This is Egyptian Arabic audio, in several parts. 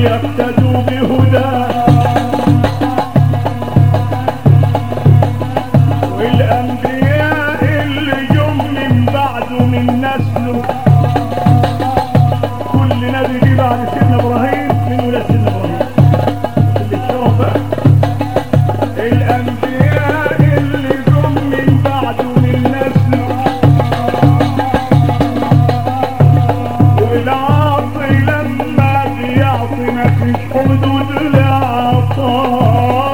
ليقتدوا بهداه والأنبياء اللي جم من بعده من نسله كل نبي جه بعد سيدنا إبراهيم من ولاد سيدنا إبراهيم اللي اتشرف بقى الأنبياء اللي جم من بعده من نسله والعاصي لما بيعصي مفيش حدود لعطاه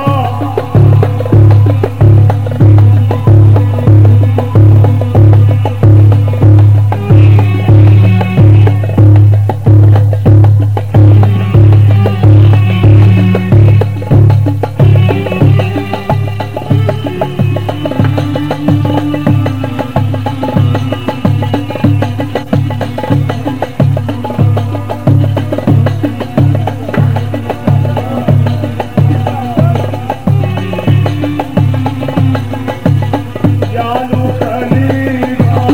جعلوا خليفة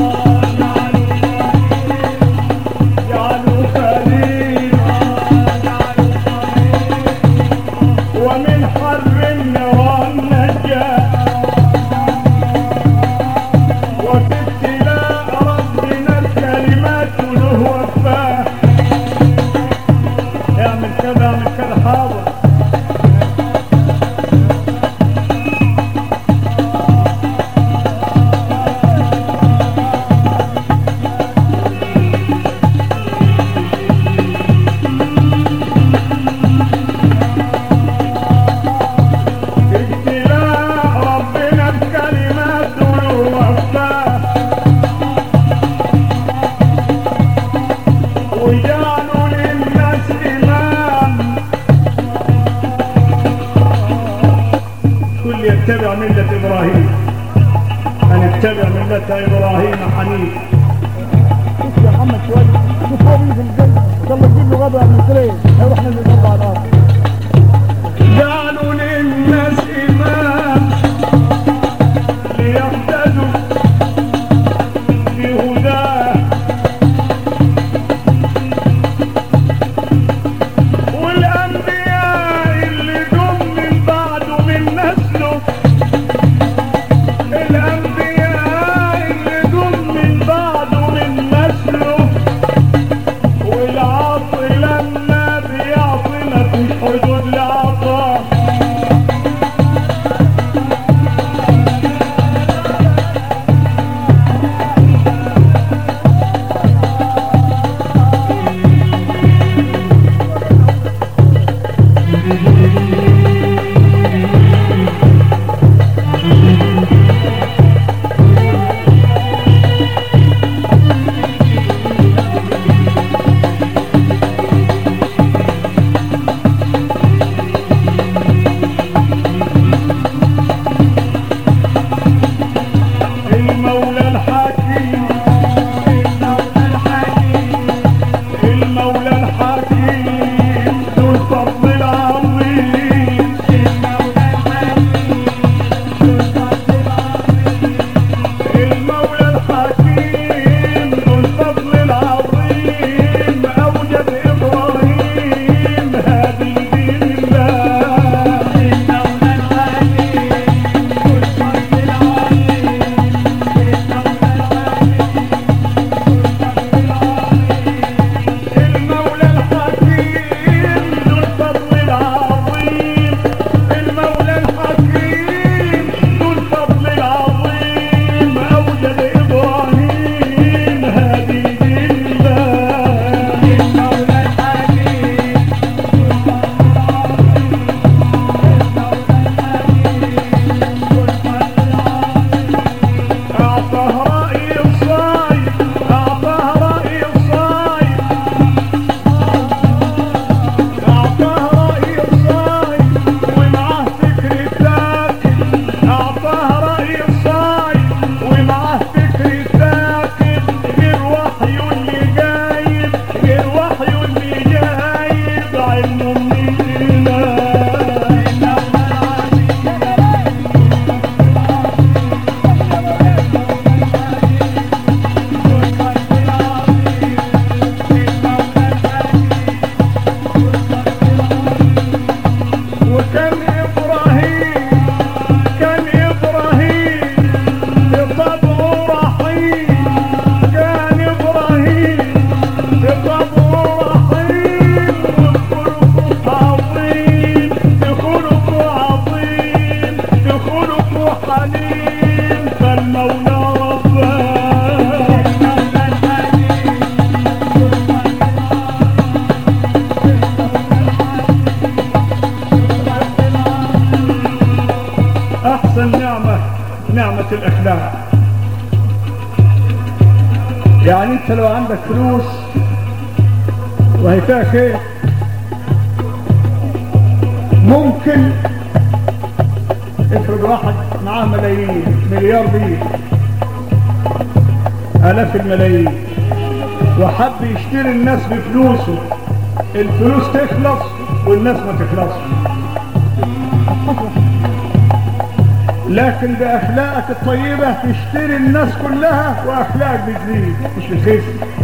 جعلوا خليفة ومن حر النيران نجاه وفي ابتلاء ربنا الكلمات له وفاه اعمل كذا اعمل كذا حاضر ابتلاء ربنا الكلمات له وفاه وجعلوا للناس إمام كل يتبع ملة إبراهيم هنتبع ملة إبراهيم حنيف شوف يا محمد شويه شوف هو بيجي في الجنه يلا تجيب له غدا من ترين هيروح نزل جنب على الارض جعلوا للناس إمام ليهتدوا بهداه والأنبياء اللي جم من بعده من نسله الأنبياء اللي جم من بعده من نسله والعصر لما بيعصي مفيش حدود لعطاه المولى الحكيم المولى الحكيم ذو الفضل العظيم المولى الحكيم ذو الفضل العظيم أوجد إبراهيم هذه دين الله المولى الحكيم ذو الفضل العظيم المولى الحكيم ذو الفضل العظيم أوجد إبراهيم هذه دين الله المولى الحكيم أعطاه رأي الصايب أعطاه رأي الصايب أعطاه رأي الصايب ومعاه فكر الساكن أعطاه رأي الصايب ومعاه فكر الساكن غير وحي اللي جايب غير وحي اللي جايب علم من الله الأخلاق يعني أنت لو عندك فلوس وهي فيها خير ممكن افرض واحد معاه ملايين مليار بيه آلاف الملايين وحب يشتري الناس بفلوسه الفلوس تخلص والناس ما تخلصش لكن بأخلاقك الطيبة تشتري الناس كلها وأخلاقك بتزيد مش بتخس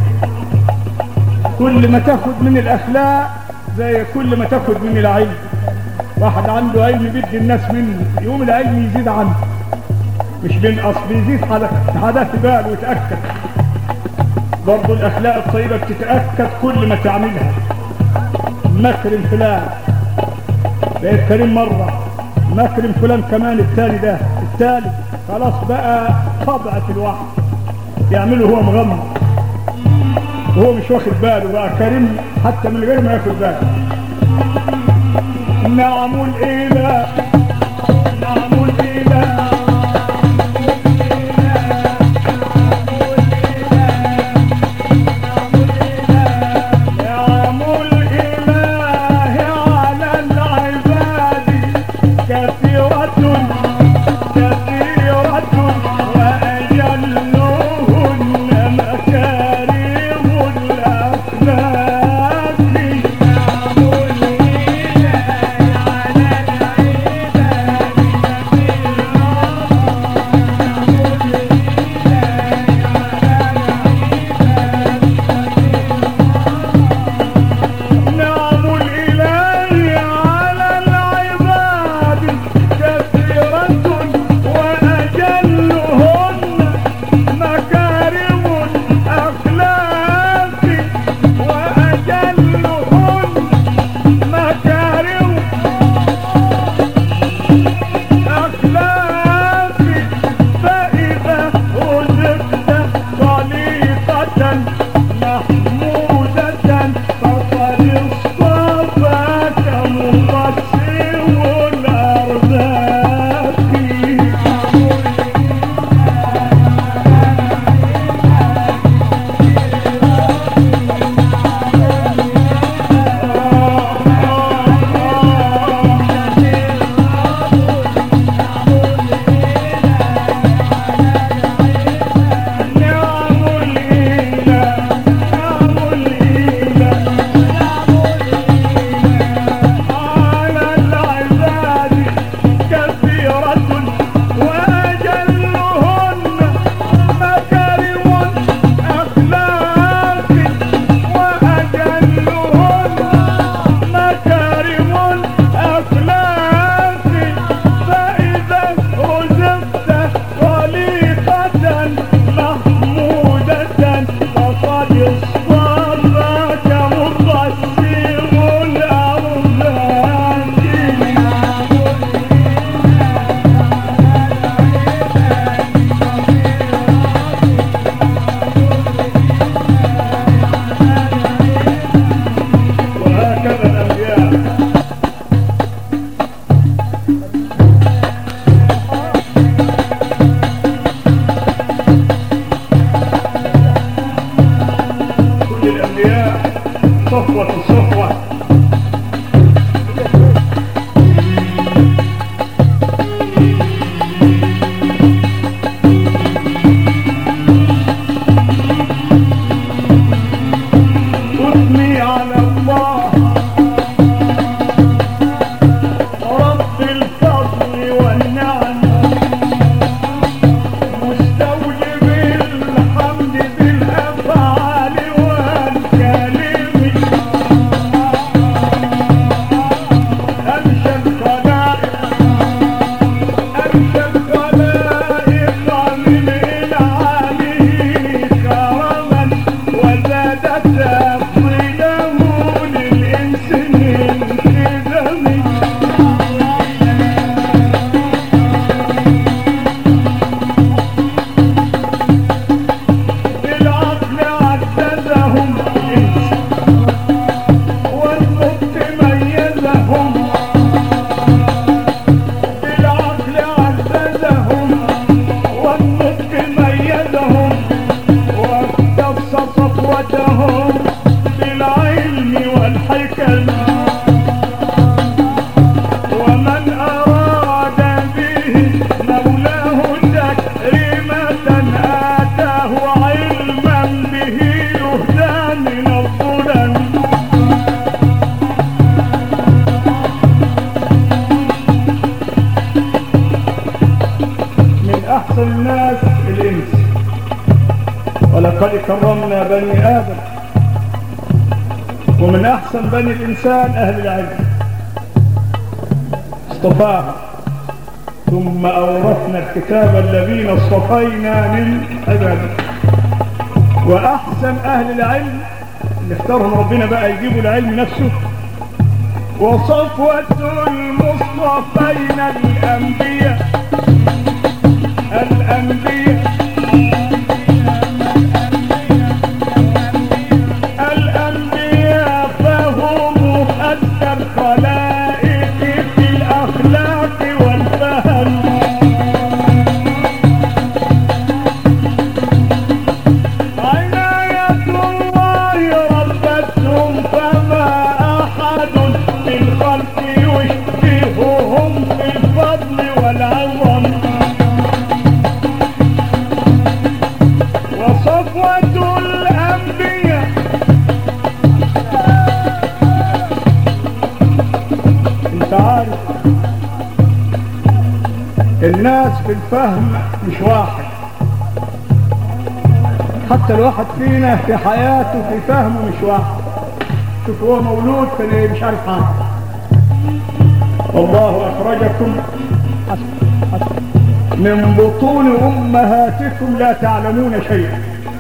كل ما تاخد من الأخلاق زي كل ما تاخد من العلم واحد عنده علم بيدي الناس منه يقوم العلم يزيد عنه مش بينقص بيزيد على عادات بال ويتأكد برضه الأخلاق الطيبة بتتأكد كل ما تعملها مكرم فلان بقيت كريم مرة مكرم فلان كمان التاني ده التالي خلاص بقى طبع في الواحد يعمله هو مغمض وهو مش واخد باله بقى كريم حتى من غير ما ياخد باله نعم الإله نعم الإله نعم الإله على العباد كثيرة كثيرة وأجلهن مكارم الأخلاق نعم الإله على العباد نعم الإله على العباد كثيرة وأجلهن مكارم الأخلاق وأجلهن مكارم أخلاق فإذا رزقت خليقة محمودة فقد اصطفاك مقسم الأرزاق نعم الإله نعم الإله على العباد كثيرة وأجلهن مكارم أخلاق وأجلهن مكارم أخلاق فإذا رزقت خليقة محمودة فقد اصطفاك مقسم الأرزاق وهكذا الأنبياء كل الأنبياء صفوة صفوة أثني على الله رب الفضل والنعمة مستوجب الحمد بالأفعال والكلم أمشى الخلائق أمشى الخلائق من العالي كرما وزاد تفضيله للإنس من قدم بالعقل عددهم والمخ ميزهم بالعقل عددهم احسن الناس الانس ولقد كرمنا بني ادم ومن احسن بني الانسان اهل العلم اصطفاهم ثم اورثنا الكتاب الذين اصطفينا من عبادنا واحسن اهل العلم اللي اختارهم ربنا بقى يجيبوا العلم نفسه وصفوة المصطفين الأنبياء الأنبياء الأنبياء فهم أدى الخلائق في الأخلاق والفهم عناية الله ربتهم فما أحد في الخلق يشبههم في الفضل والعظم وصفوة الأنبياء انت عارف الناس في الفهم مش واحد حتى الواحد فينا في حياته في فهمه مش واحد شوف هو مولود كان إيه مش عارف حاجه والله اخرجكم من بطون امهاتكم لا تعلمون شيئا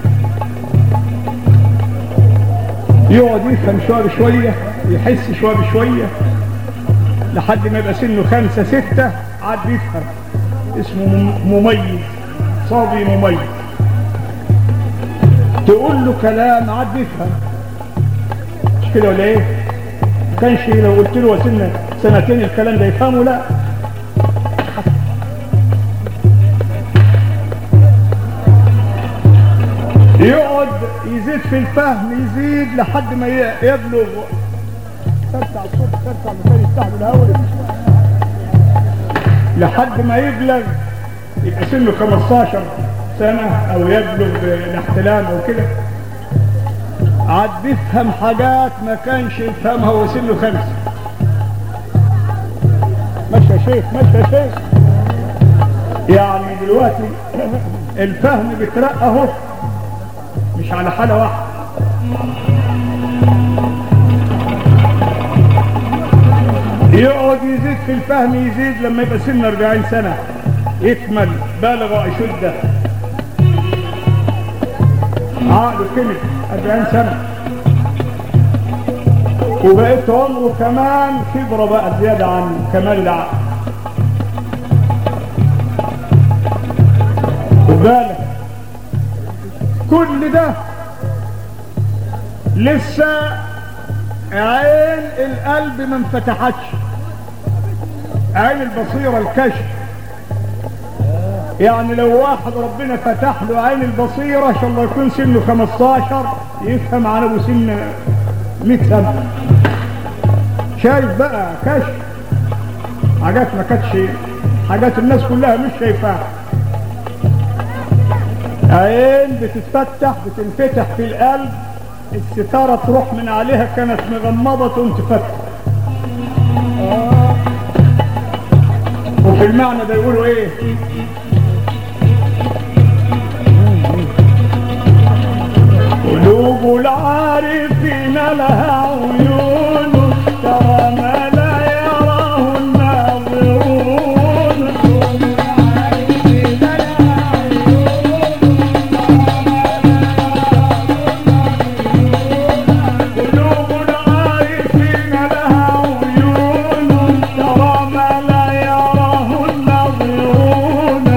يقعد يفهم شويه بشويه يحس شويه بشويه لحد ما يبقى سنه خمسه سته عاد بيفهم اسمه مم- مميز صبي مميز تقول له كلام عاد بيفهم مش كده ولا ايه؟ ما كانش لو قلت له سنة سنتين الكلام ده يفهمه لا يقعد يزيد في الفهم يزيد لحد ما ي- يبلغ ترفع الصوت ترفع مثال يفتح له الهواء لحد ما يبلغ يبقى سنه 15 سنة أو يبلغ الاحتلام أو كده عاد بيفهم حاجات ما كانش يفهمها وهو سنه خمسة ماشي يا شيخ ماشي يا شيخ يعني دلوقتي الفهم بيترقى اهو مش على حالة واحدة يقعد يزيد في الفهم يزيد لما يبقى سنه 40 سنة يكمل بالغ أشده عقله كمل 40 سنة وبقيت عمره كمان خبرة بقى زيادة عن كمال العقل خد بالك كل ده لسه عين القلب ما انفتحتش عين البصيرة الكشف يعني لو واحد ربنا فتح له عين البصيرة ان شاء الله يكون سنه 15 يفهم عن ابو سن 100 سنة شايف بقى كشف حاجات ما كانتش حاجات الناس كلها مش شايفاها عين بتتفتح بتنفتح في القلب الستارة تروح من عليها كانت مغمضة تقوم تفتح وفي المعنى ده يقولوا ايه قلوب العارفين لها عيون ترى ما لا يراه الناظرون قلوب العارفين لها عيون ترى ما لا يراه الناظرون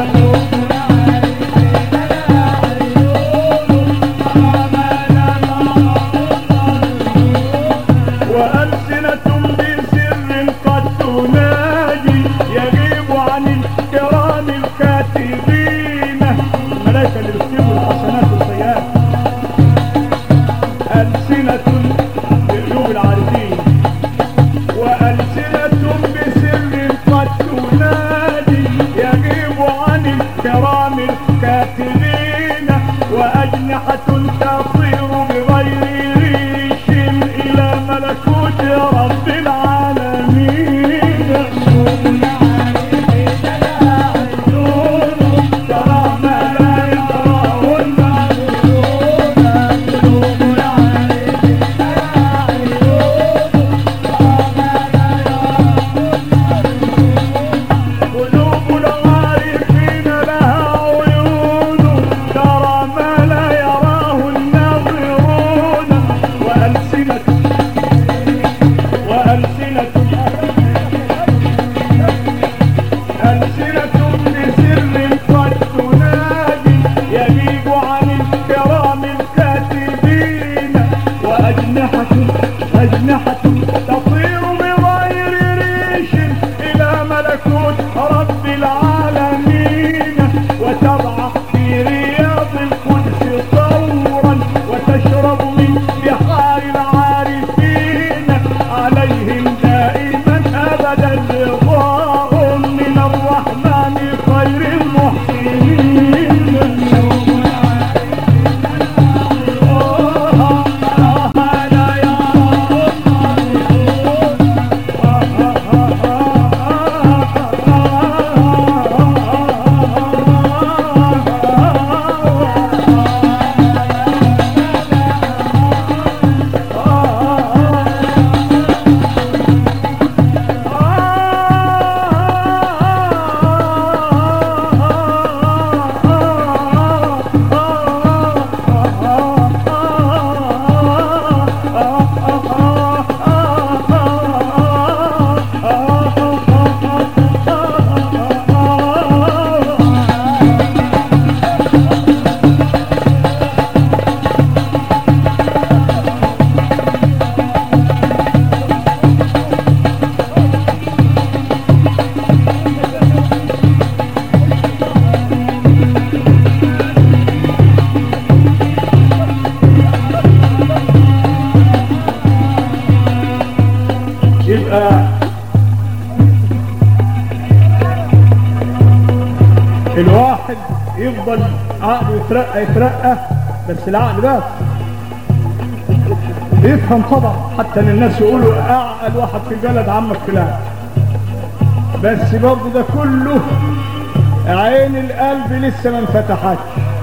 وألسنة بسر قد تنادي يغيب عن الكرام الكاتبين الملائكة اللي بيكتبوا الحسنات والسيئات ألسنة بقلوب العارفين وألسنة بسر قد تنادي يغيب عن الكرام الكاتبين وأجنحة تطير بغير ريش إلى ملكوت ربنا يبقى الواحد يفضل عقله يترقى يترقى بس العقل بس بيفهم طبعا حتى ان الناس يقولوا اعقل واحد في البلد عمك فلان بس برضه ده كله عين القلب لسه ما انفتحتش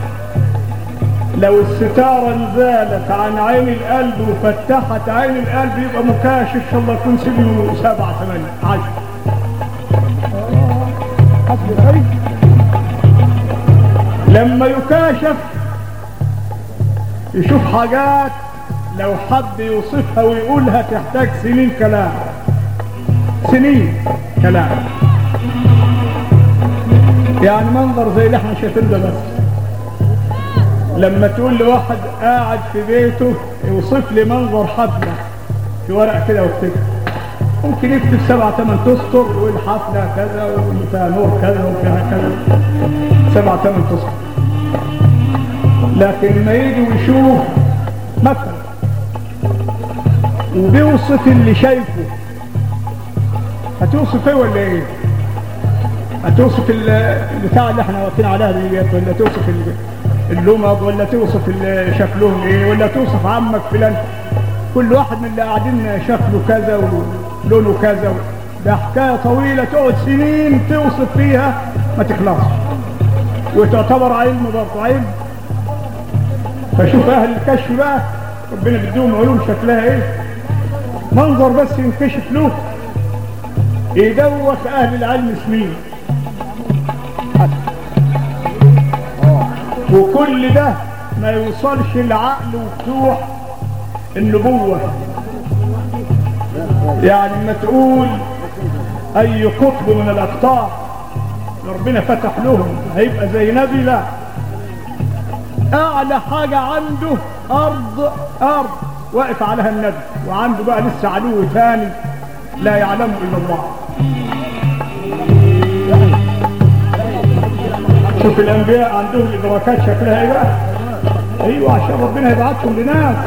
لو الستارة انزالت عن عين القلب وفتحت عين القلب يبقى مكاشف ان شاء الله يكون سنه سبعة ثمانية عشر حسب الخير لما يكاشف يشوف حاجات لو حد يوصفها ويقولها تحتاج سنين كلام سنين كلام يعني منظر زي اللي احنا شايفينه ده بس لما تقول لواحد قاعد في بيته يوصف لي منظر حفلة في ورق كده واكتبها ممكن يكتب سبعة ثمان تسطر ويقول حفلة كذا وفيها نور كذا وفيها كذا سبعة ثمان تسطر لكن لما يجي ويشوف مثلا وبيوصف اللي شايفه هتوصف ايه ولا ايه؟ هتوصف ال- البتاع اللي احنا واقفين عليها دي ولا توصف ال- اللمض ولا توصف ال- شكلهم ايه ولا توصف عمك فلان كل واحد من اللي قاعدين شكله كذا ولونه كذا ده حكايه طويله تقعد سنين توصف فيها ما تخلصش وتعتبر علم برضه علم فشوف اهل الكشف بقى ربنا بيديهم علوم شكلها ايه منظر بس ينكشف له يدوخ اهل العلم سنين وكل ده ما يوصلش العقل وفتوح النبوة يعني ما تقول اي قطب من الاقطاب ربنا فتح لهم هيبقى زي نبي لا اعلى حاجة عنده ارض ارض واقف عليها النبي وعنده بقى لسه عدو ثاني لا يعلمه الا الله شوف الانبياء عندهم ادراكات شكلها ايه بقى ايوه عشان ربنا يبعتهم لناس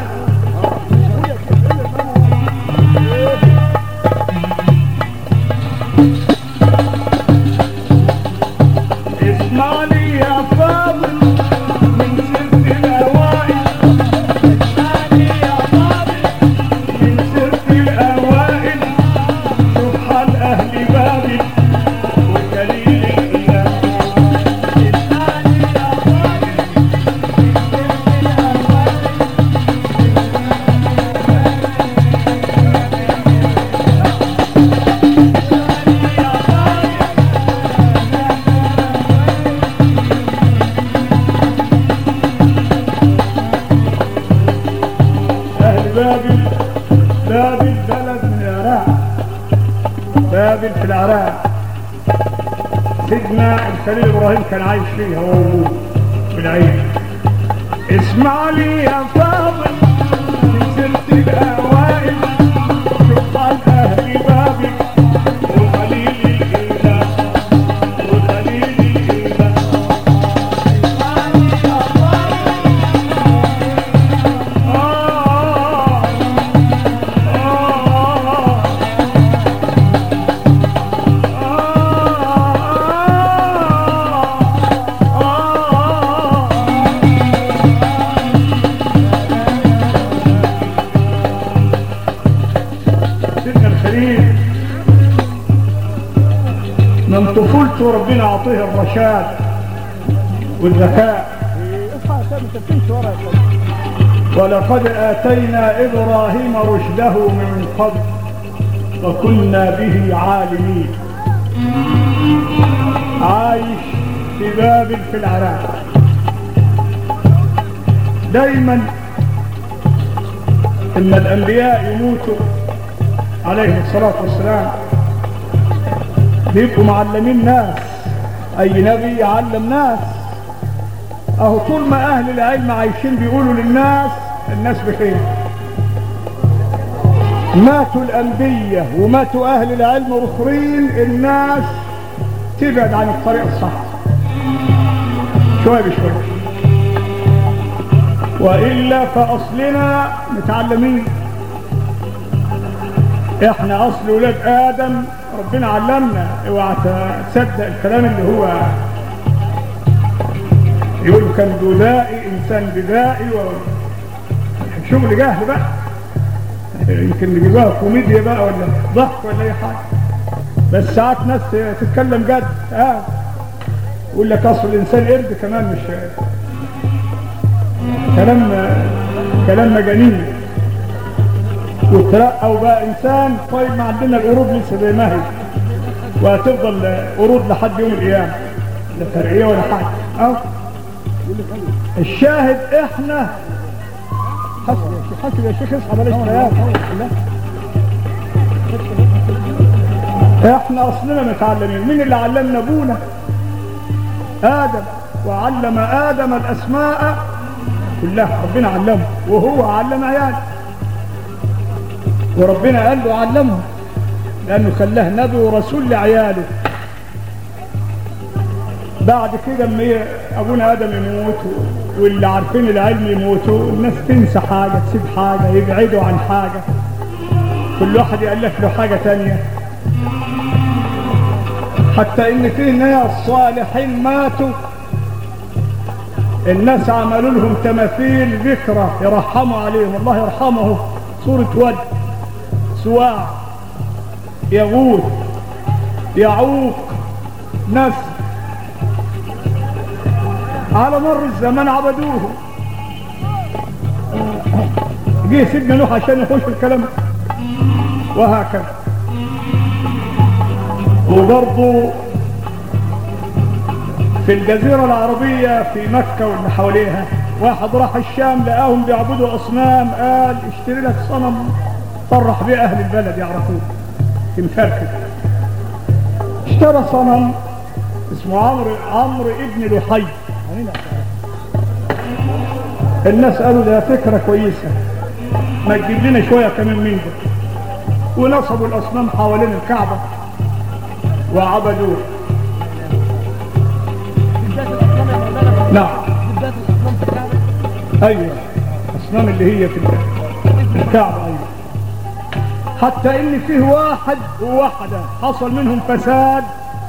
اسمع لي يا فاضل من ست الاوائل اسمع لي يا فاضل من ست الاوائل شوف حال اهل بابل ودليل الاله اسمع لي يا فاضل أهل بابل بابل بلد من العراق بابل في العراق سيدنا الخليل إبراهيم كان عايش فيها هو وأبوه في العين اسمع لي يا فاضل من سلت الأوائل شوف عن أهل بابل وخليل الإله وخليل الإله اسمع لي يا فاضل آه آه سيدنا الخليل من طفولته ربنا اعطيه الرشاد والذكاء اصحى عشان ما تمشيش ورا يا اخوان. ولقد آتينا إبراهيم رشده من قبل وكنا به عالمين عايش في بابل في العراق دايما إن الأنبياء يموتوا عليهم الصلاة والسلام بيبقوا معلمين ناس أي نبي يعلم ناس اهو طول ما اهل العلم عايشين بيقولوا للناس الناس بخير ماتوا الانبياء وماتوا اهل العلم الاخرين الناس تبعد عن الطريق الصح شويه بشويه والا فاصلنا متعلمين احنا اصل ولاد ادم ربنا علمنا اوعى تصدق الكلام اللي هو يقول كان بدائي انسان بدائي و... شغل جهل بقى يمكن نجيبها كوميديا بقى ولا ضحك ولا اي حاجه بس ساعات ناس تتكلم جد اه يقول لك اصل الانسان قرد كمان مش كلام كلام مجانين وترقى وبقى انسان طيب ما عندنا القرود لسه زي ما هي وهتفضل قرود لحد يوم القيامه لا ترقيه ولا حاجه اه الشاهد احنا حسب يا شيخ حسب يا شيخ اصحى بلاش خيال احنا اصلنا متعلمين مين اللي علمنا ابونا ادم وعلم ادم الاسماء كلها ربنا علمه وهو علم عياله وربنا قال له علمهم لانه خلاه نبي ورسول لعياله بعد كده لما ي- ابونا ادم يموت واللي عارفين العلم يموتوا الناس تنسى حاجه تسيب حاجه يبعدوا عن حاجه كل واحد يالف له حاجه تانية حتى ان في ناس صالحين ماتوا الناس عملوا لهم تماثيل ذكرى يرحموا عليهم الله يرحمه صورة ود سواع يغوث يعوق ناس على مر الزمان عبدوه جه سيدنا نوح عشان يخش الكلام وهكذا وبرضه في الجزيرة العربية في مكة واللي حواليها واحد راح الشام لقاهم بيعبدوا أصنام قال اشتري لك صنم فرح بيه أهل البلد يعرفوه في مفركب اشترى صنم اسمه عمرو عمرو ابن لحي الناس قالوا ده فكرة كويسة ما تجيب لنا شوية كمان من ده ونصبوا الأصنام حوالين الكعبة وعبدوه نعم ايوه اصنام اللي هي في الكعبه ايوه حتى ان فيه واحد وواحده حصل منهم فساد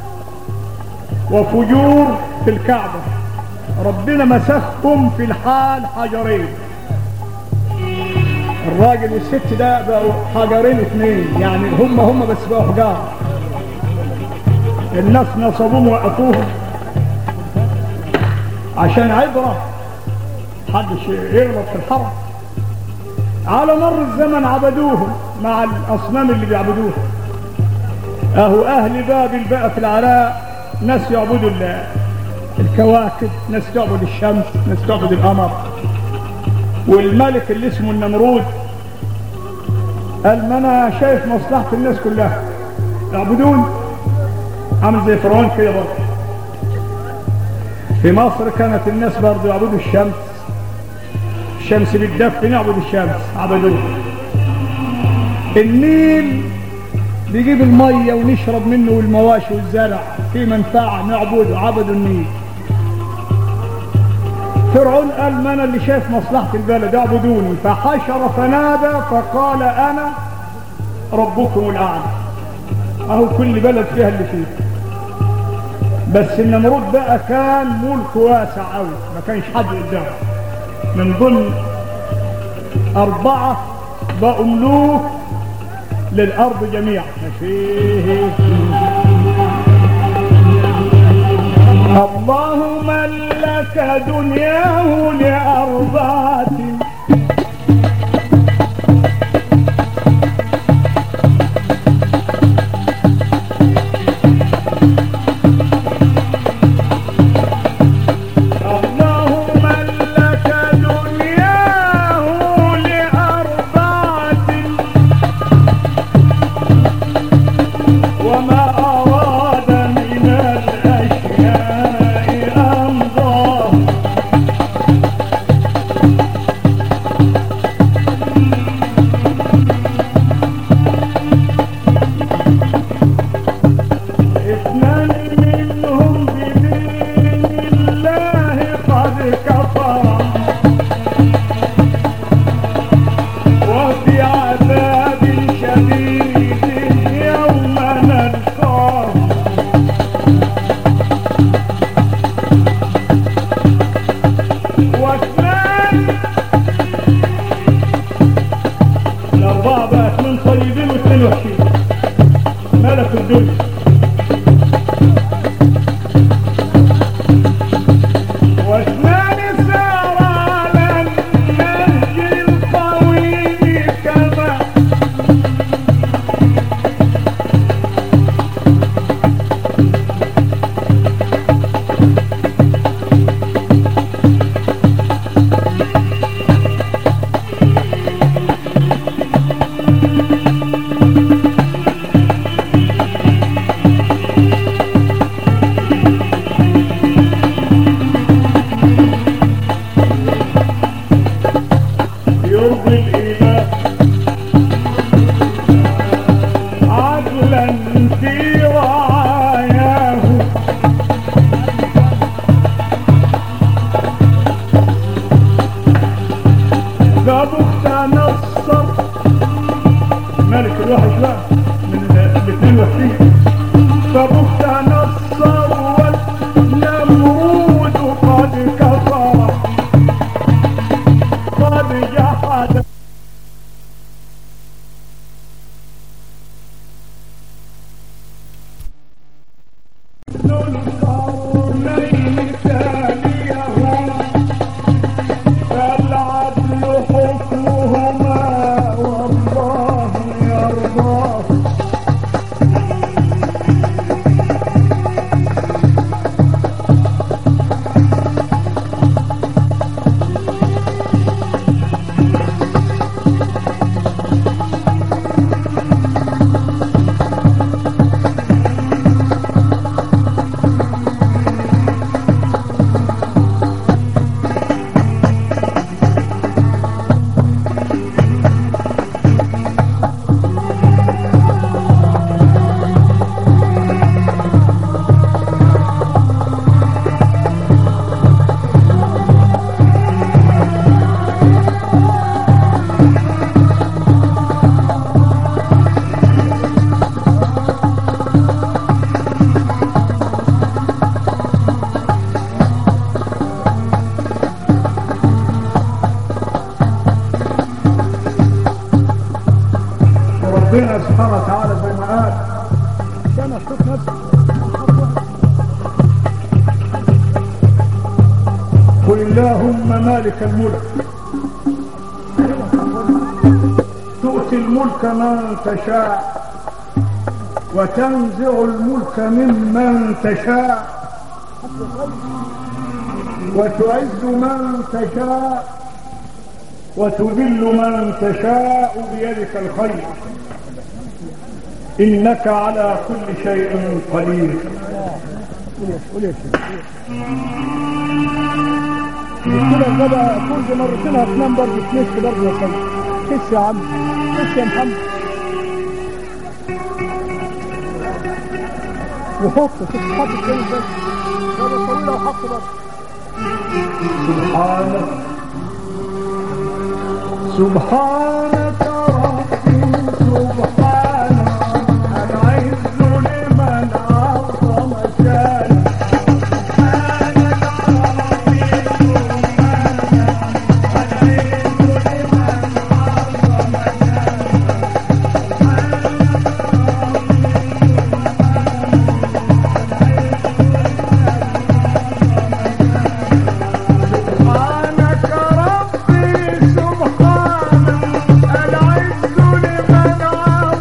وفجور في الكعبه ربنا مسخهم في الحال حجرين الراجل والست ده بقوا حجرين اثنين يعني هم هم بس بقوا حجار الناس نصبوهم وقفوهم عشان عبرة محدش يغلط في الحرم على مر الزمن عبدوهم مع الأصنام اللي بيعبدوها أهو أهل بابل بقى في العراق ناس يعبدوا ال- الكواكب ناس تعبد الشمس ناس تعبد القمر والملك اللي اسمه النمرود قال ما انا شايف مصلحة الناس كلها يعبدون عامل زي فرعون كده برضه في مصر كانت الناس برضه يعبدوا الشمس الشمس بتدفي نعبد الشمس عبدوه النيل بيجيب المية ونشرب منه والمواشي والزرع في منفعة نعبده عبدوا النيل فرعون قال ما انا اللي شايف مصلحة البلد اعبدوني فحشر فنادى فقال انا ربكم الاعلى اهو كل بلد فيها اللي فيه بس النمرود بقى كان ملك واسع قوي ما كانش حد قدامه من ضمن أربعة بقوا ملوك للأرض جميعا فيه الله ملك دنياه لأربعة الله ملك دنياه لأربعة وما أراد من الأشياء أمضاه اثنان منهم بدين الله قد كفرا وفي عذاب شديد ملك الدنيا واثنان سار على النهج القوي كما يرضي الإله عدلا في رعاياه فبخت نصر ملك الوحش بقى من الاثنين وحشين فبخت نصر والنمرود قد كفر قد جحد القرنين تاليهما فالعدل حكمهما والله يرضاه ربنا سبحانه وتعالى زي ما قال عشان اشوف نفسي قل اللهم مالك الملك تؤتي الملك من تشاء وتنزع الملك ممن تشاء وتعز من تشاء وتذل من تشاء بيدك الخير إنك على كل شيء قدير قول يا شيخ كده كده كل مرتين هتنام برضه تنش برضه يا سيد كش يا عم كش يا محمد وحط شوف حط الثاني بس ده طويله وحط برضه سبحانك سبحانك ربي سبحانك العز لمن عظم شانك سبحانك ربي سبحانك العز لمن عظم شانك سبحانك ربي سبحانك العز لمن عظم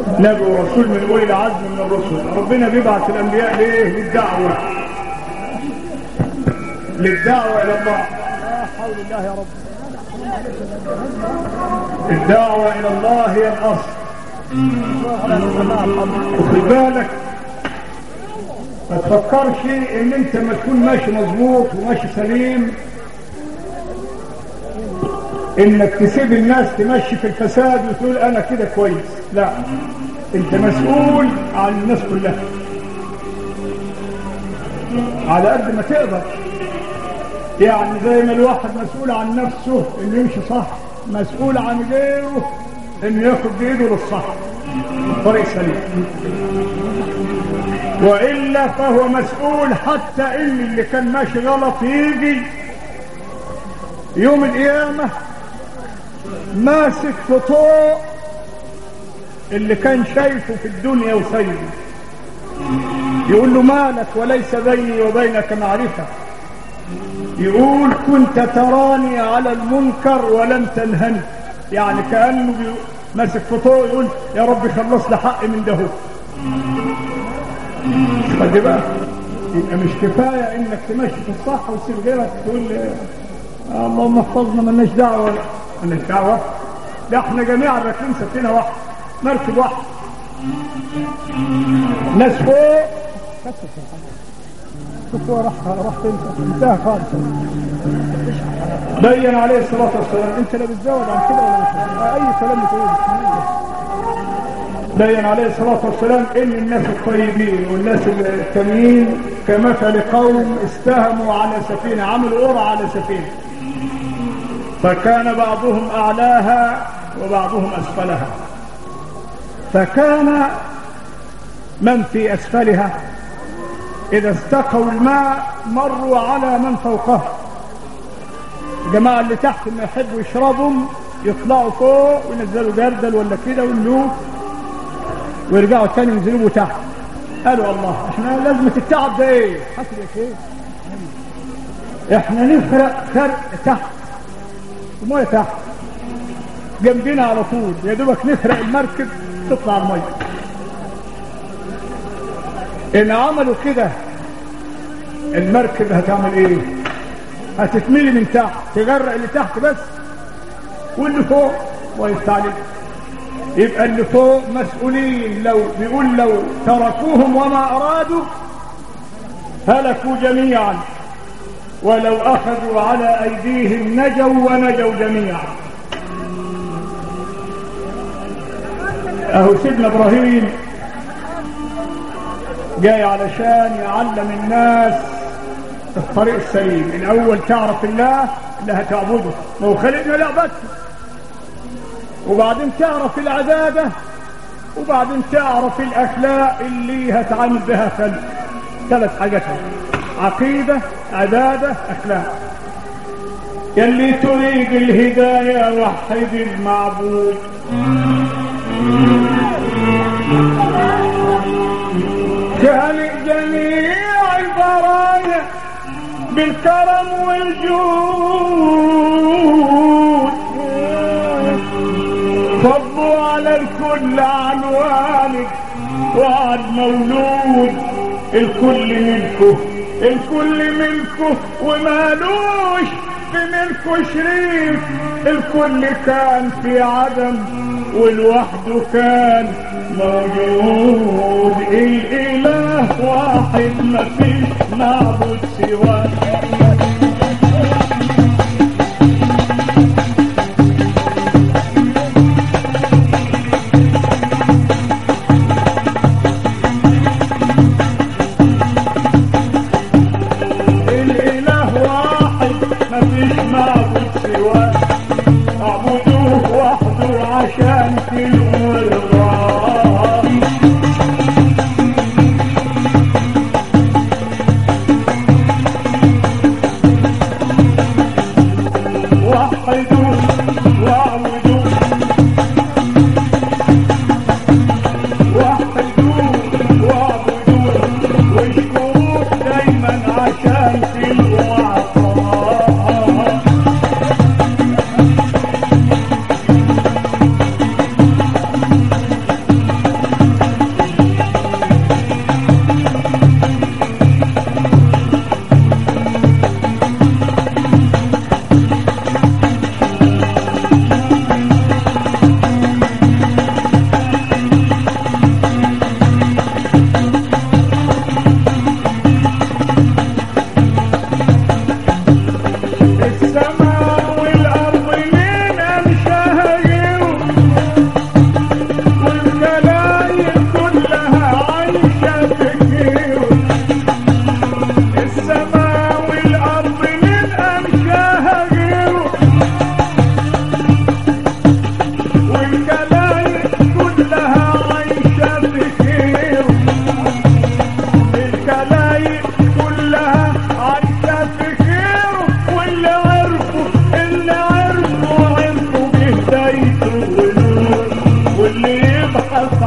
نبي ورسول من اولي العزم من الرسل ربنا بيبعث الانبياء ليه للدعوه للدعوه الى الله لا حول الله يا رب الدعوه الى الله هي الاصل على السماء الحمد وخد بالك ما تفكرش ان انت ما تكون ماشي مظبوط وماشي سليم انك تسيب الناس تمشي في الفساد وتقول انا كده كويس لا انت مسؤول عن الناس كلها على قد ما تقدر يعني زي ما الواحد مسؤول عن نفسه انه يمشي صح مسؤول عن غيره انه ياخد بايده للصح الطريق سليم والا فهو مسؤول حتى ان اللي كان ماشي غلط يجي يوم القيامه ماسك في طوق اللي كان شايفه في الدنيا وسيده يقول له مالك وليس بيني وبينك معرفة يقول كنت تراني على المنكر ولم تنهني يعني كأنه بي- ماسك في طوق يقول يا رب خلص لي حقي من ده خد بقى يبقى مش كفاية انك تمشي في الصح وتسيب غيرك تقول آه، اللهم احفظنا مالناش دعوة مالناش دعوة ده احنا جميعا راكبين سفينة واحدة مركب واحدة ناس فوق شوف هو راح راح فين انتهى خالص بين عليه الصلاة والسلام انت لا بتزود عن كده ولا مش اي كلام بتقوله بين عليه الصلاة والسلام ان الناس الطيبين والناس التانيين كمثل قوم استهموا على سفينة عملوا قرعة على سفينة فكان بعضهم اعلاها وبعضهم اسفلها فكان من في اسفلها اذا استقوا الماء مروا على من فوقه الجماعة اللي تحت ما يحبوا يشربوا يطلعوا فوق وينزلوا جردل ولا كده ويملوه ويرجعوا تاني ينزلوا تحت قالوا الله احنا لازم التعب ده ايه حسب يا شيخ احنا نخرق خرق تحت الميه تحت جنبنا على طول يا دوبك نخرق المركب تطلع الميه ان عملوا كده المركب هتعمل ايه هتتملي من تحت تغرق اللي تحت بس واللي فوق ويستعلم يبقى اللي فوق مسؤولين لو بيقول لو تركوهم وما ارادوا هلكوا جميعا ولو أخذوا على أيديهم نجوا ونجوا جميعا أهو سيدنا إبراهيم جاي علشان يعلم الناس الطريق السليم الأول تعرف الله اللي هتعبده ما هو خلقنا لعبته وبعدين تعرف العبادة وبعدين تعرف الأخلاق اللي هتعامل بها خلق ثلاث حاجات عقيدة عبادة أخلاق يلي تريد الهداية وحد المعبود خالق جميع البرايا بالكرم والجود صبوا على الكل عن والد وعن مولود الكل ملكه الكل ملكه ومالوش في ملكه شريك الكل كان في عدم والوحده كان موجود الاله واحد مفيش معبود سواه الاله واحد مفيش معبود سواه اعبدوه وحده عشان تلقوا رضاه وحدوه واعبدوه وحدوه واعبدوه واشكروه دايما عشان تلقوا عطاه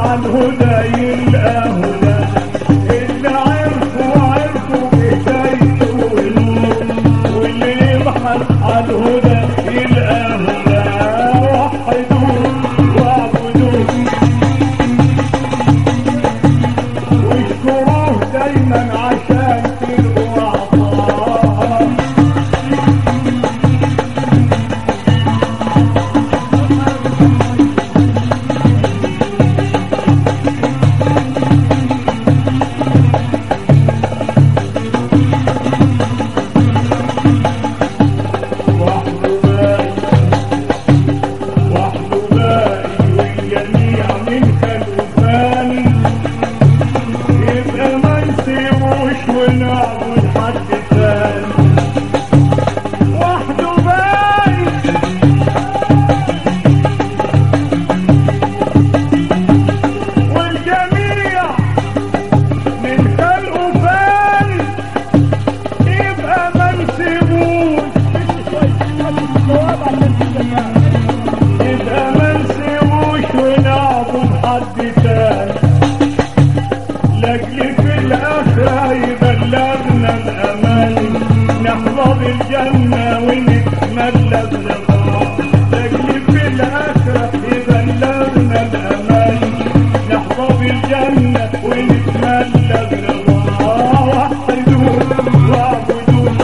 على الهدى يلقى هدى اللي عرفوا عرفوا بدايته والنور واللي يبحث على الهدى يلقى هدى وحدوه واعبدوه واشكروه دايما عشان تلقوا عطاه وحده باقي وحده باقي والجميع من كالوفاني يبقى ما نسيبوش ونعبد حد تاني وحده باقي والجميع من كالوفاني يبقى ما نسيبوش يبقى ما نسيبوش ونعبد حد تاني لاجل في الاخره يبلغنا الامان نحظى بالجنه ونتملى بالرضا لاجل في الاخره يبلغنا الامان نحظى بالجنه ونتملى بالرضا وحدوه واعبدوه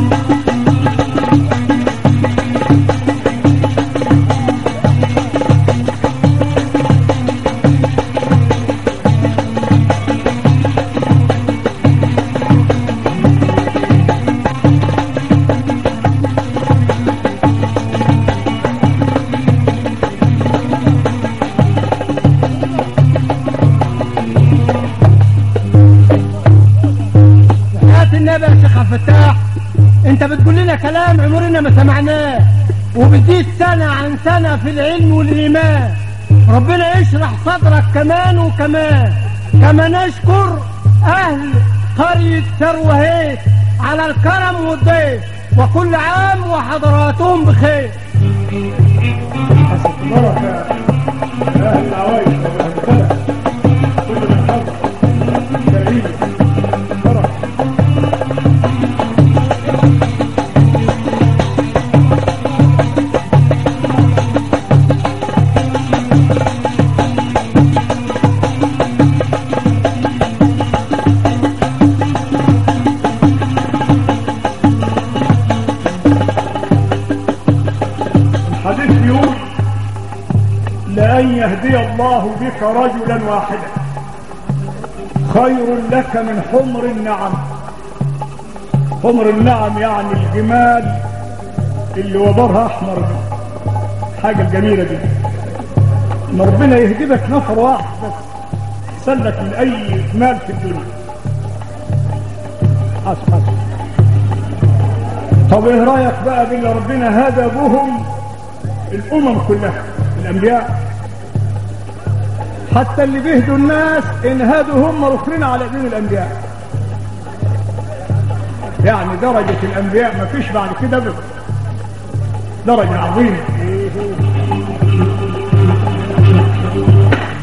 حياة النبي يا شيخ عبد الفتاح انت بتقول لنا كلام عمرنا ما سمعناه وبتزيد سنة عن سنة في العلم والإيمان ربنا يشرح صدرك كمان وكمان كما نشكر أهل قرية سروهيت على الكرم والضيف وكل عام وحضراتهم بخير حسب بركة أهل العوايش وأهل البلد كل من حضر كريم بركة الحديث يقول لأن يهدي الله بك رجلا واحدا خير لك من حمر النعم حمر النعم يعني الجمال اللي وبرها احمر دي حاجة الجميلة دي ان ربنا يهدبك نفر واحد بس سلك من اي مال في الدنيا حسب حسب طب ايه رايك بقى باللي ربنا هدى بهم الامم كلها الانبياء حتى اللي بيهدوا الناس انهدوا هم الاخرين على دين الانبياء يعني درجة الانبياء ما فيش بعد كده ابدا درجة عظيمة